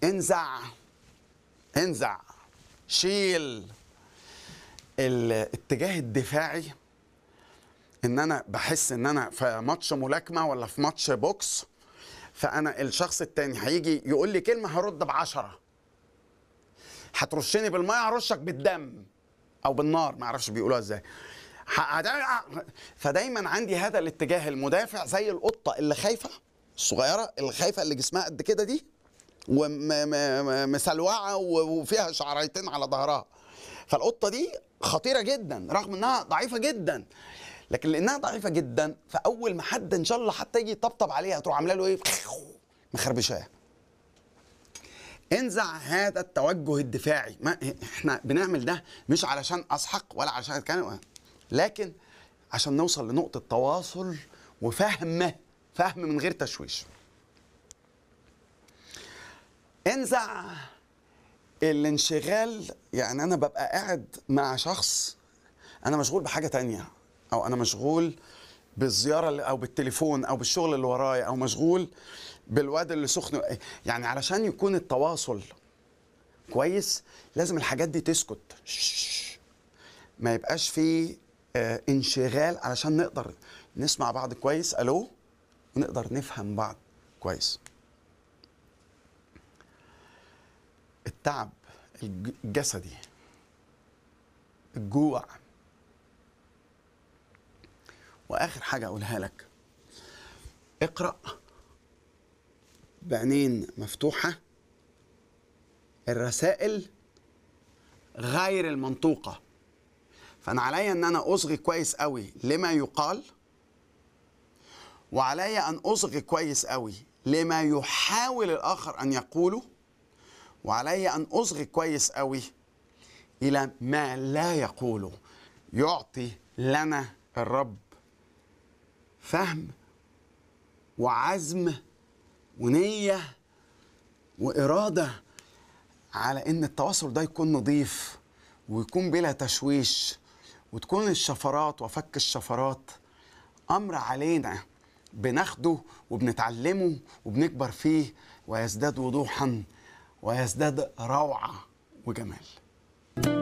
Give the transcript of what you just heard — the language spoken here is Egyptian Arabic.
انزع انزع شيل الاتجاه الدفاعي ان انا بحس ان انا في ماتش ملاكمه ولا في ماتش بوكس فانا الشخص التاني هيجي يقول لي كلمه هرد بعشرة هترشني بالميه هرشك بالدم او بالنار ما اعرفش بيقولوها ازاي ه- هت- فدايما عندي هذا الاتجاه المدافع زي القطه اللي خايفه الصغيره اللي خايفه اللي جسمها قد كده دي ومسلوعه وفيها شعريتين على ظهرها فالقطه دي خطيره جدا رغم انها ضعيفه جدا لكن لانها ضعيفه جدا فاول ما حد ان شاء الله حتى يجي يطبطب عليها تروح عامله له ايه مخربشاه انزع هذا التوجه الدفاعي ما احنا بنعمل ده مش علشان اسحق ولا علشان اتكلم لكن عشان نوصل لنقطه تواصل وفهم فهم من غير تشويش انزع الانشغال يعني انا ببقى قاعد مع شخص انا مشغول بحاجه تانية او انا مشغول بالزياره اللي- او بالتليفون او بالشغل اللي ورايا او مشغول بالواد اللي سخن يعني علشان يكون التواصل كويس لازم الحاجات دي تسكت شش. ما يبقاش فيه آه، انشغال علشان نقدر نسمع بعض كويس الو ونقدر نفهم بعض كويس التعب الج- الجسدي الجوع واخر حاجه اقولها لك اقرا بعينين مفتوحه الرسائل غير المنطوقه فانا عليا ان انا اصغي كويس قوي لما يقال وعليا ان اصغي كويس قوي لما يحاول الاخر ان يقوله وعلي ان اصغي كويس قوي الى ما لا يقوله يعطي لنا الرب فهم وعزم ونيه واراده على ان التواصل ده يكون نظيف ويكون بلا تشويش وتكون الشفرات وفك الشفرات امر علينا بناخده وبنتعلمه وبنكبر فيه ويزداد وضوحا ويزداد روعه وجمال